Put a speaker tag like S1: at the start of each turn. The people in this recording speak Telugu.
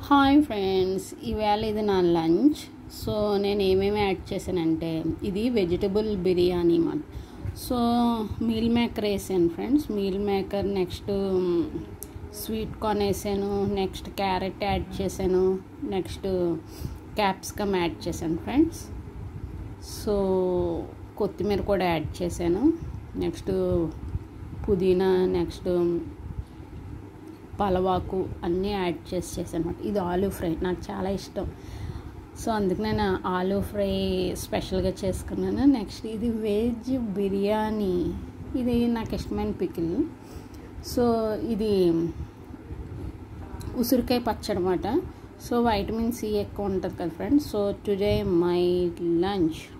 S1: హాయ్ ఫ్రెండ్స్ ఈవేళ ఇది నా లంచ్ సో నేను ఏమేమి యాడ్ చేశానంటే ఇది వెజిటబుల్ బిర్యానీ మాట సో మీల్ మేకర్ వేసాను friends meal maker next sweet corn వేసాను నెక్స్ట్ క్యారెట్ యాడ్ చేశాను నెక్స్ట్ క్యాప్సికమ్ యాడ్ చేశాను ఫ్రెండ్స్ సో కొత్తిమీర కూడా యాడ్ చేశాను నెక్స్ట్ పుదీనా నెక్స్ట్ పలవాకు అన్నీ యాడ్ చేసి చేశాను అనమాట ఇది ఆలూ ఫ్రై నాకు చాలా ఇష్టం సో అందుకు నేను ఆలూ ఫ్రై స్పెషల్గా చేసుకున్నాను నెక్స్ట్ ఇది వెజ్ బిర్యానీ ఇది నాకు ఇష్టమైన పికిల్ సో ఇది ఉసిరికాయ పచ్చడి అనమాట సో వైటమిన్ సి ఎక్కువ ఉంటుంది కదా friends so today my lunch